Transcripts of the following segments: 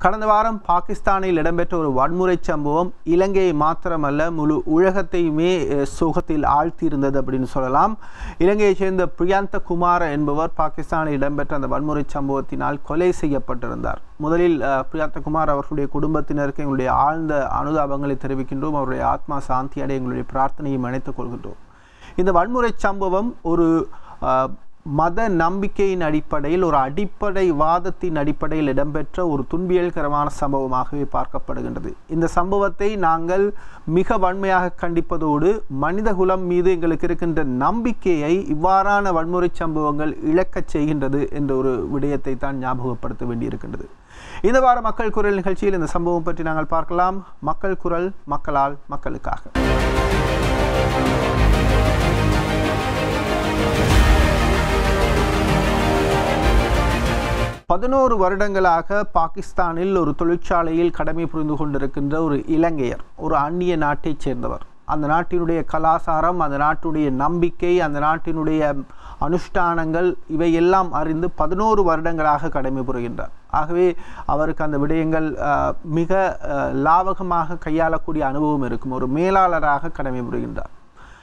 கடந்த வாரம் பாகிஸ்தானில் இடம்பெற்ற ஒரு வன்முறை சம்பவம் இலங்கையை மாத்திரமல்ல முழு உலகத்தையுமே அஹ், சோகத்தில் ஆழ்த்தியிருந்தது அப்படின்னு சொல்லலாம் இலங்கையைச் சேர்ந்த பிரியாந்த குமார என்பவர் பாகிஸ்தானில் இடம்பெற்ற அந்த வன்முறை சம்பவத்தினால் கொலை செய்யப்பட்டிருந்தார் முதலில் அஹ், பிரியாந்த குமார் அவர்களுடைய குடும்பத்தினருக்கு எங்களுடைய ஆழ்ந்த அனுதாபங்களை தெரிவிக்கின்றோம் அவருடைய ஆத்மா சாந்தி அடைய எங்களுடைய பிரார்த்தனையை இணைத்துக் கொள்கின்றோம் இந்த வன்முறை சம்பவம் ஒரு அஹ், மத நம்பிக்கையின் அடிப்படையில் ஒரு அடிப்படை வாதத்தின் அடிப்படையில் இடம்பெற்ற ஒரு துன்பியல்கரமான சம்பவமாகவே பார்க்கப்படுகின்றது இந்த சம்பவத்தை நாங்கள் மிக வன்மையாக கண்டிப்பதோடு மனிதகுலம் மீது எங்களுக்கு இருக்கின்ற நம்பிக்கையை இவ்வாறான வன்முறை சம்பவங்கள் இழக்கச் செய்கின்றது என்ற ஒரு விடயத்தை தான் ஞாபகப்படுத்த வேண்டியிருக்கின்றது இந்த வார மக்கள் குரல் நிகழ்ச்சியில் இந்த சம்பவம் பற்றி நாங்கள் பார்க்கலாம் மக்கள் குரல் மக்களால் மக்களுக்காக பதினோரு வருடங்களாக பாகிஸ்தானில் ஒரு தொழிற்சாலையில் கடமை புரிந்து கொண்டிருக்கின்ற ஒரு இலங்கையர் ஒரு அந்நிய நாட்டைச் சேர்ந்தவர் அந்த நாட்டினுடைய கலாச்சாரம் அந்த நாட்டுடைய நம்பிக்கை அந்த நாட்டினுடைய அனுஷ்டானங்கள் இவையெல்லாம் அறிந்து பதினோரு வருடங்களாக கடமை புரிகின்றார் ஆகவே அவருக்கு அந்த விடயங்கள் அஹ், மிக அஹ், லாவகமாக கையாளக்கூடிய அனுபவம் இருக்கும் ஒரு மேலாளராக கடமை புரிகின்றார்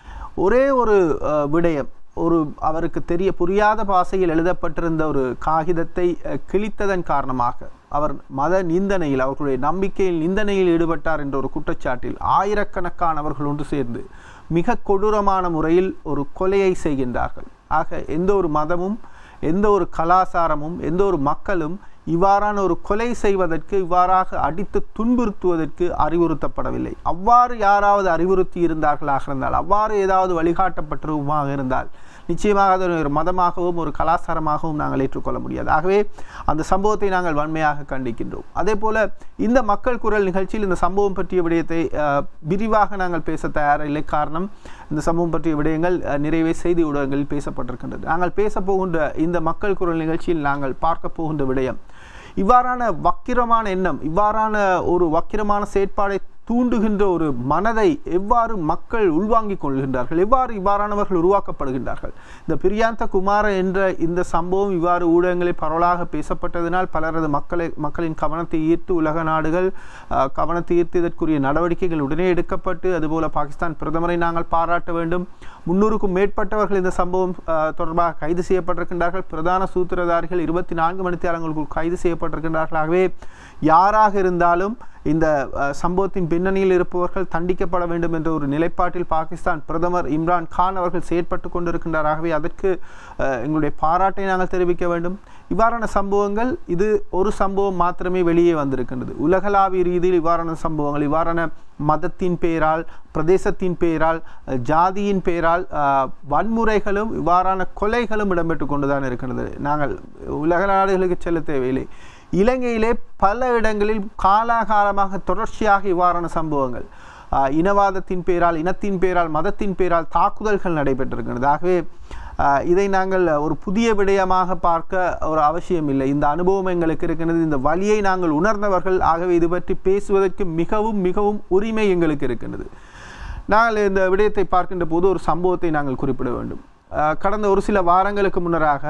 ஒரே ஒரு அஹ், விடயம் ஒரு அவருக்கு தெரிய புரியாத பாஷையில் எழுதப்பட்டிருந்த ஒரு காகிதத்தை அஹ், கிழித்ததன் காரணமாக அவர் மத நிந்தனையில் அவர்களுடைய நம்பிக்கையில் நிந்தனையில் ஈடுபட்டார் என்ற ஒரு குற்றச்சாட்டில் ஆயிரக்கணக்கானவர்கள் ஒன்று சேர்ந்து மிக கொடூரமான முறையில் ஒரு கொலையை செய்கின்றார்கள் ஆக எந்த ஒரு மதமும் எந்த ஒரு கலாச்சாரமும் எந்த ஒரு மக்களும் இவ்வாறான ஒரு கொலை செய்வதற்கு இவ்வாறாக அடித்து துன்புறுத்துவதற்கு அறிவுறுத்தப்படவில்லை அவ்வாறு யாராவது அறிவுறுத்தி இருந்தார்களாக இருந்தால் அவ்வாறு ஏதாவது வழிகாட்டப்பட்டிருமாக இருந்தால் நிச்சயமாக அது ஒரு மதமாகவும் ஒரு கலாச்சாரமாகவும் நாங்கள் ஏற்றுக்கொள்ள முடியாது ஆகவே அந்த சம்பவத்தை நாங்கள் வன்மையாக கண்டிக்கின்றோம் அதே போல இந்த மக்கள் குரல் நிகழ்ச்சியில் இந்த சம்பவம் பற்றிய விடயத்தை அஹ், விரிவாக நாங்கள் பேச தயாரில்லை காரணம் இந்த சம்பவம் பற்றிய விடயங்கள் அஹ், நிறைவே செய்தி ஊடகங்களில் பேசப்பட்டிருக்கின்றது நாங்கள் பேச போகின்ற இந்த மக்கள் குரல் நிகழ்ச்சியில் நாங்கள் பார்க்க போகின்ற விடயம் இவ்வாறான வக்கிரமான எண்ணம் இவ்வாறான ஒரு வக்கிரமான செயற்பாடை தூண்டுகின்ற ஒரு மனதை எவ்வாறு மக்கள் உள்வாங்கிக் கொள்கின்றார்கள் எவ்வாறு இவ்வாறானவர்கள் உருவாக்கப்படுகின்றார்கள் இந்த பிரியாந்த குமார என்ற இந்த சம்பவம் இவ்வாறு ஊடகங்களில் பரவலாக பேசப்பட்டதினால் பலரது மக்களை மக்களின் கவனத்தை ஈர்த்து உலக நாடுகள் அஹ், கவனத்தை ஈர்த்து இதற்குரிய நடவடிக்கைகள் உடனே எடுக்கப்பட்டு அதுபோல பாகிஸ்தான் பிரதமரை நாங்கள் பாராட்ட வேண்டும் முன்னூறுக்கும் மேற்பட்டவர்கள் இந்த சம்பவம் அஹ், தொடர்பாக கைது செய்யப்பட்டிருக்கின்றார்கள் பிரதான சூத்திரதாரிகள் இருபத்தி நான்கு மணித்தியாலங்களுக்குள் கைது செய்யப்பட்டிருக்கின்றார்கள் ஆகவே யாராக இருந்தாலும் இந்த அஹ், சம்பவத்தின் பின்னணியில் இருப்பவர்கள் தண்டிக்கப்பட வேண்டும் என்ற ஒரு நிலைப்பாட்டில் பாகிஸ்தான் பிரதமர் இம்ரான் கான் அவர்கள் செயற்பட்டு கொண்டிருக்கின்றார் ஆகவே அதற்கு அஹ், எங்களுடைய பாராட்டை நாங்கள் தெரிவிக்க வேண்டும் இவ்வாறான சம்பவங்கள் இது ஒரு சம்பவம் மாத்திரமே வெளியே வந்திருக்கின்றது உலகளாவிய ரீதியில் இவ்வாறான சம்பவங்கள் இவ்வாறான மதத்தின் பெயரால் பிரதேசத்தின் பெயரால் அஹ், ஜாதியின் பெயரால் அஹ், வன்முறைகளும் இவ்வாறான கொலைகளும் இடம்பெற்று கொண்டுதான் இருக்கின்றது நாங்கள் உலக நாடுகளுக்கு செல்ல தேவையில்லை இலங்கையிலே பல இடங்களில் காலாகாலமாக தொடர்ச்சியாக இவ்வாறான சம்பவங்கள் ஆஹ், இனவாதத்தின் பேரால் இனத்தின் பேரால் மதத்தின் பேரால் தாக்குதல்கள் நடைபெற்றிருக்கிறது ஆகவே ஆஹ், இதை நாங்கள் ஒரு புதிய விடயமாக பார்க்க ஒரு அவசியம் இல்லை இந்த அனுபவம் எங்களுக்கு இருக்கிறது இந்த வழியை நாங்கள் உணர்ந்தவர்கள் ஆகவே இது பற்றி பேசுவதற்கு மிகவும் மிகவும் உரிமை எங்களுக்கு இருக்கின்றது நாங்கள் இந்த விடயத்தை பார்க்கின்ற போது ஒரு சம்பவத்தை நாங்கள் குறிப்பிட வேண்டும் அஹ், கடந்த ஒரு சில வாரங்களுக்கு முன்னராக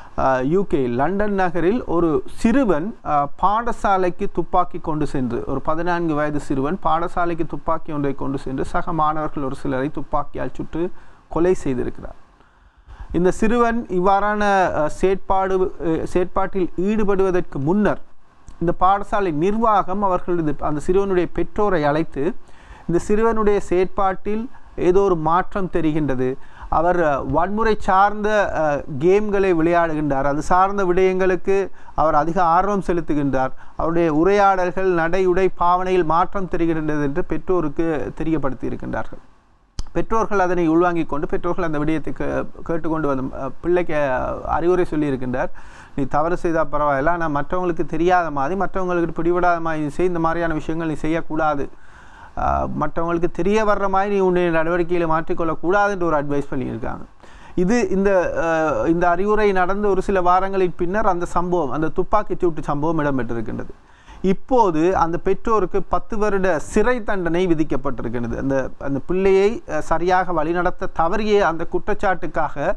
யூகே லண்டன் நகரில் ஒரு சிறுவன் அஹ், பாடசாலைக்கு துப்பாக்கி கொண்டு சென்று ஒரு பதினான்கு வயது சிறுவன் பாடசாலைக்கு துப்பாக்கி ஒன்றை கொண்டு சென்று சக மாணவர்கள் ஒரு சிலரை துப்பாக்கியால் சுட்டு கொலை செய்திருக்கிறார் இந்த சிறுவன் இவ்வாறான அஹ், செயற்பாடு அஹ், செயற்பாட்டில் ஈடுபடுவதற்கு முன்னர் இந்த பாடசாலை நிர்வாகம் அவர்களது அந்த சிறுவனுடைய பெற்றோரை அழைத்து இந்த சிறுவனுடைய செயற்பாட்டில் ஏதோ ஒரு மாற்றம் தெரிகின்றது அவர் அஹ், வன்முறை சார்ந்த அஹ், கேம்களை விளையாடுகின்றார் அது சார்ந்த விடயங்களுக்கு அவர் அதிக ஆர்வம் செலுத்துகின்றார் அவருடைய உரையாடல்கள் நடை உடை பாவனையில் மாற்றம் தெரிகின்றது என்று பெற்றோருக்கு தெரியப்படுத்தி இருக்கின்றார்கள் பெற்றோர்கள் அதனை உள்வாங்கிக் கொண்டு பெற்றோர்கள் அந்த விடயத்தை கே- கேட்டுக்கொண்டு வந்து அஹ், பிள்ளைக்கு அஹ், அறிவுரை சொல்லியிருக்கின்றார் நீ தவறு செய்தால் பரவாயில்ல ஆனால் மற்றவங்களுக்கு தெரியாத மாதிரி மற்றவங்களுக்கு பிடிபடாத மாதிரி நீ செய் இந்த மாதிரியான விஷயங்கள் நீ செய்யக்கூடாது அஹ், மற்றவங்களுக்கு தெரிய வர்ற மாதிரி நீ உன்னுடைய நடவடிக்கைகளை மாற்றிக்கொள்ளக்கூடாதுன்ற ஒரு அட்வைஸ் பண்ணியிருக்காங்க இது இந்த அஹ், இந்த அறிவுரை நடந்த ஒரு சில வாரங்களின் பின்னர் அந்த சம்பவம் அந்த துப்பாக்கி சூட்டு சம்பவம் இடம்பெற்றிருக்கின்றது இப்போது அந்த பெற்றோருக்கு பத்து வருட சிறை தண்டனை விதிக்கப்பட்டிருக்கிறது அந்த அந்த பிள்ளையை அஹ், சரியாக வழிநடத்த தவறிய அந்த குற்றச்சாட்டுக்காக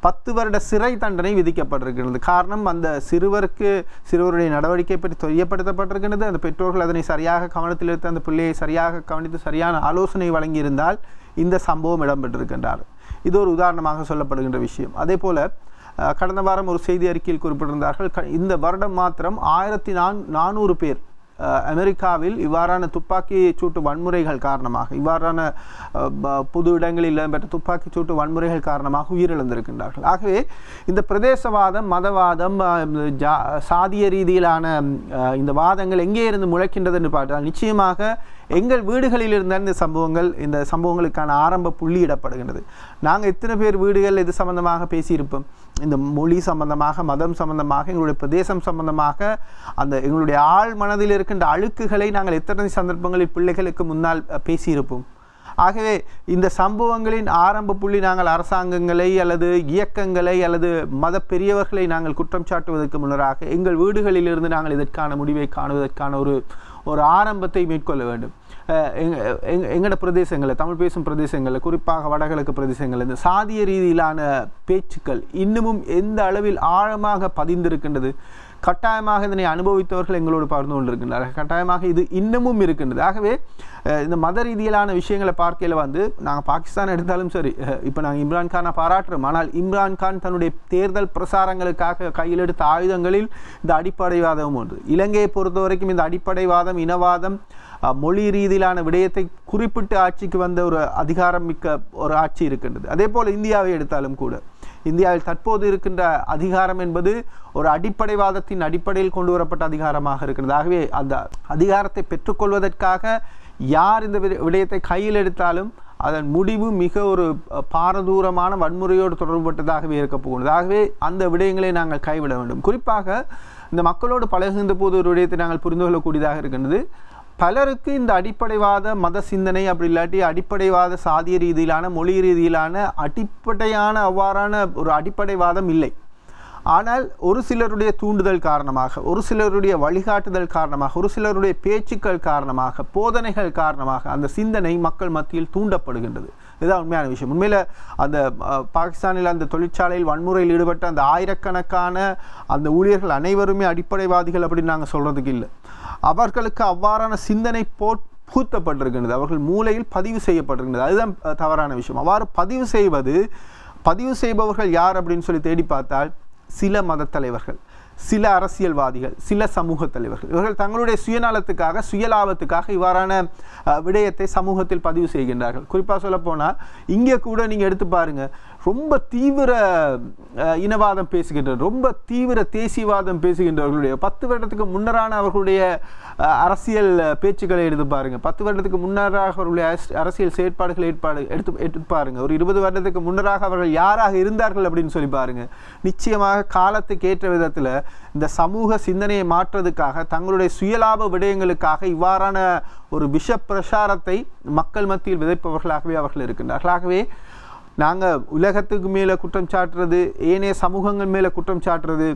பத்து வருட சிறை தண்டனை விதிக்கப்பட்டிருக்கிறது காரணம் அந்த சிறுவருக்கு சிறுவருடைய நடவடிக்கை பற்றி தெரியப்படுத்தப்பட்டிருக்கிறது அந்த பெற்றோர்கள் அதனை சரியாக கவனத்தில் எடுத்து அந்த பிள்ளையை சரியாக கவனித்து சரியான ஆலோசனை வழங்கியிருந்தால் இந்த சம்பவம் இடம்பெற்றிருக்கின்றார் இது ஒரு உதாரணமாக சொல்லப்படுகின்ற விஷயம் அதே போல அஹ், கடந்த வாரம் ஒரு செய்தி அறிக்கையில் குறிப்பிட்டிருந்தார்கள் க- இந்த வருடம் மாத்திரம் ஆயிரத்தி நான் நானூறு பேர் அஹ், அமெரிக்காவில் இவ்வாறான துப்பாக்கி சூட்டு வன்முறைகள் காரணமாக இவ்வாறான அஹ், ப- பொது இடங்களில் இடம்பெற்ற துப்பாக்கி சூட்டு வன்முறைகள் காரணமாக உயிரிழந்திருக்கின்றார்கள் ஆகவே இந்த பிரதேசவாதம் மதவாதம் அஹ், இந்த ஜா சாதிய ரீதியிலான அஹ், இந்த வாதங்கள் எங்கே இருந்து முளைக்கின்றது என்று பார்த்தால் நிச்சயமாக எங்கள் வீடுகளில் இருந்த இந்த சம்பவங்கள் இந்த சம்பவங்களுக்கான ஆரம்ப புள்ளியிடப்படுகின்றது நாங்கள் எத்தனை பேர் வீடுகள் இது சம்பந்தமாக பேசியிருப்போம் இந்த மொழி சம்பந்தமாக மதம் சம்பந்தமாக எங்களுடைய பிரதேசம் சம்பந்தமாக அந்த எங்களுடைய ஆழ் மனதில் இருக்கின்ற அழுக்குகளை நாங்கள் எத்தனை சந்தர்ப்பங்களில் பிள்ளைகளுக்கு முன்னால் அஹ், பேசியிருப்போம் ஆகவே இந்த சம்பவங்களின் ஆரம்ப புள்ளி நாங்கள் அரசாங்கங்களை அல்லது இயக்கங்களை அல்லது மத பெரியவர்களை நாங்கள் குற்றம் சாட்டுவதற்கு முன்னராக எங்கள் வீடுகளிலிருந்து நாங்கள் இதற்கான முடிவை காணுவதற்கான ஒரு ஒரு ஆரம்பத்தை மேற்கொள்ள வேண்டும் அஹ் எங்க எங்க- எங்கட பிரதேசங்களில் தமிழ் பேசும் பிரதேசங்களில் குறிப்பாக வடகிழக்கு பிரதேசங்களில் இந்த சாதிய ரீதியிலான பேச்சுக்கள் இன்னமும் எந்த அளவில் ஆழமாக பதிந்திருக்கின்றது கட்டாயமாக இதனை அனுபவித்தவர்கள் எங்களோடு பகிர்ந்து கொண்டிருக்கின்றார்கள் கட்டாயமாக இது இன்னமும் இருக்கின்றது ஆகவே அஹ், இந்த மத ரீதியிலான விஷயங்களை பார்க்கையில் வந்து நாங்கள் பாகிஸ்தான் எடுத்தாலும் சரி இப்போ நாங்கள் இம்ரான் கானை பாராட்டுறோம் ஆனால் இம்ரான் கான் தன்னுடைய தேர்தல் பிரசாரங்களுக்காக கையில் எடுத்த ஆயுதங்களில் இந்த அடிப்படைவாதம் ஒன்று இலங்கையை பொறுத்த வரைக்கும் இந்த அடிப்படைவாதம் இனவாதம் அஹ், மொழி ரீதியிலான விடயத்தை குறிப்பிட்டு ஆட்சிக்கு வந்த ஒரு அதிகாரம் மிக்க ஒரு ஆட்சி இருக்கின்றது அதே போல் இந்தியாவை எடுத்தாலும் கூட இந்தியாவில் தற்போது இருக்கின்ற அதிகாரம் என்பது ஒரு அடிப்படைவாதத்தின் அடிப்படையில் கொண்டு வரப்பட்ட அதிகாரமாக இருக்கிறது ஆகவே அந்த அதிகாரத்தை பெற்றுக்கொள்வதற்காக யார் இந்த விட- விடயத்தை கையில் எடுத்தாலும் அதன் முடிவு மிக ஒரு அஹ், பாரதூரமான வன்முறையோடு தொடர்புபட்டதாகவே இருக்க போகிறது ஆகவே அந்த விடயங்களை நாங்கள் கைவிட வேண்டும் குறிப்பாக இந்த மக்களோடு பழகுகின்ற போது ஒரு விடயத்தை நாங்கள் புரிந்து கொள்ளக்கூடியதாக இருக்கின்றது பலருக்கு இந்த அடிப்படைவாத மத சிந்தனை அப்படி இல்லாட்டி அடிப்படைவாத சாதிய ரீதியிலான மொழி ரீதியிலான அடிப்படையான அவ்வாறான ஒரு அடிப்படைவாதம் இல்லை ஆனால் ஒரு சிலருடைய தூண்டுதல் காரணமாக ஒரு சிலருடைய வழிகாட்டுதல் காரணமாக ஒரு சிலருடைய பேச்சுக்கள் காரணமாக போதனைகள் காரணமாக அந்த சிந்தனை மக்கள் மத்தியில் தூண்டப்படுகின்றது இதுதான் உண்மையான விஷயம் உண்மையில் அந்த அஹ், பாகிஸ்தானில் அந்த தொழிற்சாலையில் வன்முறையில் ஈடுபட்ட அந்த ஆயிரக்கணக்கான அந்த ஊழியர்கள் அனைவருமே அடிப்படைவாதிகள் அப்படின்னு நாங்கள் சொல்கிறதுக்கு இல்லை அவர்களுக்கு அவ்வாறான சிந்தனை போட் பூத்தப்பட்டிருக்கின்றது அவர்கள் மூளையில் பதிவு செய்யப்பட்டிருக்கின்றது அதுதான் அஹ், தவறான விஷயம் அவ்வாறு பதிவு செய்வது பதிவு செய்பவர்கள் யார் அப்படின்னு சொல்லி தேடி பார்த்தால் சில மத தலைவர்கள் சில அரசியல்வாதிகள் சில சமூக தலைவர்கள் இவர்கள் தங்களுடைய சுயநலத்துக்காக சுயலாபத்துக்காக இவ்வாறான அஹ், விடயத்தை சமூகத்தில் பதிவு செய்கின்றார்கள் குறிப்பாக சொல்லப்போனால் இங்கே கூட நீங்கள் எடுத்து பாருங்க ரொம்ப தீவிர அஹ், இனவாதம் பேசுகின்ற ரொம்ப தீவிர தேசியவாதம் பேசுகின்றவர்களுடைய பத்து வருடத்துக்கு முன்னரான அவர்களுடைய அஹ், அரசியல் அஹ், பேச்சுக்களை எடுத்து பாருங்க பத்து வருடத்துக்கு முன்னராக அவர்களுடைய அரச- அரசியல் செயற்பாடுகள் ஏற்பாடு எடுத்து எடுத்து பாருங்க ஒரு இருபது வருடத்துக்கு முன்னராக அவர்கள் யாராக இருந்தார்கள் அப்படின்னு சொல்லி பாருங்க நிச்சயமாக காலத்துக்கு ஏற்ற விதத்தில் இந்த சமூக சிந்தனையை மாற்றுறதுக்காக தங்களுடைய சுயலாப விடயங்களுக்காக இவ்வாறான ஒரு விஷ பிரசாரத்தை மக்கள் மத்தியில் விதைப்பவர்களாகவே அவர்கள் இருக்கின்றார்கள் ஆகவே நாங்கள் உலகத்துக்கு மேலே குற்றம் சாட்டுறது ஏனைய சமூகங்கள் மேலே குற்றம் சாட்டுறது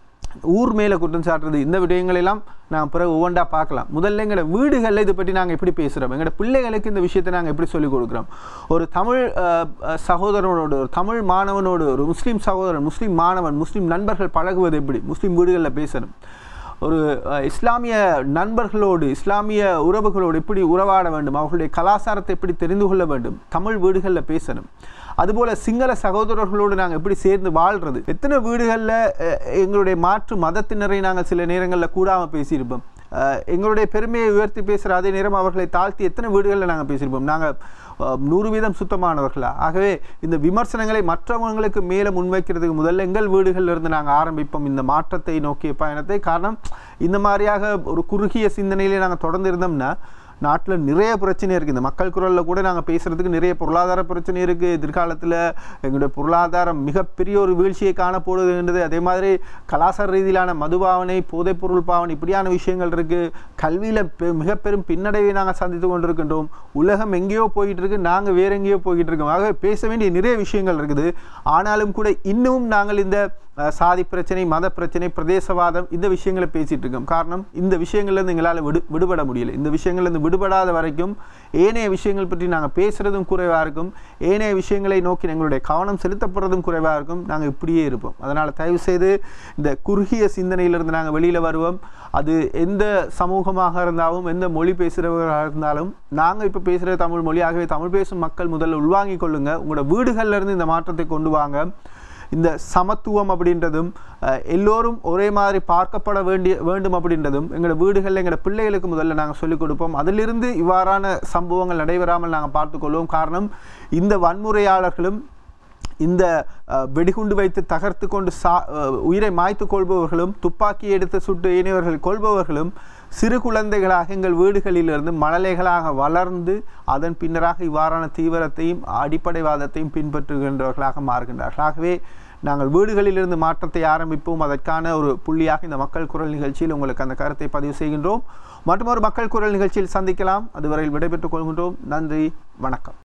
ஊர் மேலே குற்றம் சாட்டுறது இந்த விடயங்களெல்லாம் நான் பிறகு ஒவ்வொன்றா பார்க்கலாம் முதல்ல எங்களோட வீடுகளில் இதை பற்றி நாங்கள் எப்படி பேசுகிறோம் எங்களோட பிள்ளைகளுக்கு இந்த விஷயத்தை நாங்கள் எப்படி சொல்லிக் கொடுக்குறோம் ஒரு தமிழ் அஹ், அஹ், சகோதரனோடு ஒரு தமிழ் மாணவனோடு ஒரு முஸ்லீம் சகோதரன் முஸ்லீம் மாணவன் முஸ்லீம் நண்பர்கள் பழகுவது எப்படி முஸ்லீம் வீடுகளில் பேசணும் ஒரு அஹ், இஸ்லாமிய நண்பர்களோடு இஸ்லாமிய உறவுகளோடு எப்படி உறவாட வேண்டும் அவர்களுடைய கலாச்சாரத்தை எப்படி தெரிந்து கொள்ள வேண்டும் தமிழ் வீடுகளில் பேசணும் அதுபோல் சிங்கள சகோதரர்களோடு நாங்கள் எப்படி சேர்ந்து வாழ்கிறது எத்தனை வீடுகளில் எங்களுடைய மாற்று மதத்தினரை நாங்கள் சில நேரங்களில் கூடாமல் பேசியிருப்போம் அஹ், எங்களுடைய பெருமையை உயர்த்தி பேசுகிற அதே நேரம் அவர்களை தாழ்த்தி எத்தனை வீடுகளில் நாங்கள் பேசியிருப்போம் நாங்கள் அஹ், நூறு வீதம் சுத்தமானவர்களா ஆகவே இந்த விமர்சனங்களை மற்றவங்களுக்கு மேலே முன்வைக்கிறதுக்கு முதல்ல எங்கள் வீடுகளில் இருந்து நாங்கள் ஆரம்பிப்போம் இந்த மாற்றத்தை நோக்கிய பயணத்தை காரணம் இந்த மாதிரியாக ஒரு குறுகிய சிந்தனையிலே நாங்கள் தொடர்ந்து இருந்தோம்னா நாட்டில் நிறைய பிரச்சனை இருக்குது இந்த மக்கள் குரலில் கூட நாங்கள் பேசுகிறதுக்கு நிறைய பொருளாதார பிரச்சனை இருக்குது எதிர்காலத்தில் எங்களுடைய பொருளாதாரம் மிகப்பெரிய ஒரு வீழ்ச்சியை காணப்படுதுன்றது அதே மாதிரி கலாச்சார ரீதியிலான மதுபாவனை போதைப்பொருள் பாவனை இப்படியான விஷயங்கள் இருக்குது கல்வியில் பெ மிக பெரும் பின்னடைவை நாங்கள் சந்தித்து கொண்டிருக்கின்றோம் உலகம் எங்கேயோ போயிட்டு இருக்கு நாங்கள் வேற எங்கேயோ போய்கிட்டு இருக்கோம் ஆகவே பேச வேண்டிய நிறைய விஷயங்கள் இருக்குது ஆனாலும் கூட இன்னமும் நாங்கள் இந்த அஹ், சாதி பிரச்சனை மத பிரச்சனை பிரதேசவாதம் இந்த விஷயங்களை பேசிட்டு இருக்கோம் காரணம் இந்த விஷயங்கள்லேருந்து எங்களால் விடு விடுபட முடியல இந்த விஷயங்கள்லேருந்து விடுபடாத வரைக்கும் ஏனைய விஷயங்கள் பற்றி நாங்கள் பேசுகிறதும் குறைவாக இருக்கும் ஏனைய விஷயங்களை நோக்கி எங்களுடைய கவனம் செலுத்தப்படுறதும் குறைவாக இருக்கும் நாங்கள் இப்படியே இருப்போம் அதனால் தயவு செய்து இந்த குறுகிய சிந்தனையிலிருந்து நாங்கள் வெளியில் வருவோம் அது எந்த சமூகமாக இருந்தாலும் எந்த மொழி பேசுகிறவர்களாக இருந்தாலும் நாங்கள் இப்போ பேசுகிற தமிழ் மொழி ஆகவே தமிழ் பேசும் மக்கள் முதல்ல உள்வாங்கிக் கொள்ளுங்க உங்களோட வீடுகள்ல இருந்து இந்த மாற்றத்தை கொண்டு வாங்க இந்த சமத்துவம் அப்படின்றதும் அஹ், எல்லோரும் ஒரே மாதிரி பார்க்கப்பட வேண்டிய வேண்டும் அப்படின்றதும் எங்களோட வீடுகளில் எங்களோட பிள்ளைகளுக்கு முதல்ல நாங்கள் சொல்லிக் கொடுப்போம் அதிலிருந்து இவ்வாறான சம்பவங்கள் நடைபெறாமல் நாங்கள் பார்த்துக்கொள்வோம் காரணம் இந்த வன்முறையாளர்களும் இந்த அஹ், வெடிகுண்டு வைத்து தகர்த்து கொண்டு சா அஹ், உயிரை மாய்த்து கொள்பவர்களும் துப்பாக்கி எடுத்து சுட்டு இணையவர்கள் கொள்பவர்களும் சிறு குழந்தைகளாக எங்கள் வீடுகளிலிருந்து மழலைகளாக வளர்ந்து அதன் பின்னராக இவ்வாறான தீவிரத்தையும் அடிப்படைவாதத்தையும் பின்பற்றுகின்றவர்களாக மாறுகின்றார்கள் ஆகவே நாங்கள் வீடுகளிலிருந்து மாற்றத்தை ஆரம்பிப்போம் அதற்கான ஒரு புள்ளியாக இந்த மக்கள் குரல் நிகழ்ச்சியில் உங்களுக்கு அந்த கருத்தை பதிவு செய்கின்றோம் மற்றும் ஒரு மக்கள் குரல் நிகழ்ச்சியில் சந்திக்கலாம் அதுவரையில் விடைபெற்றுக் கொள்கின்றோம் நன்றி வணக்கம்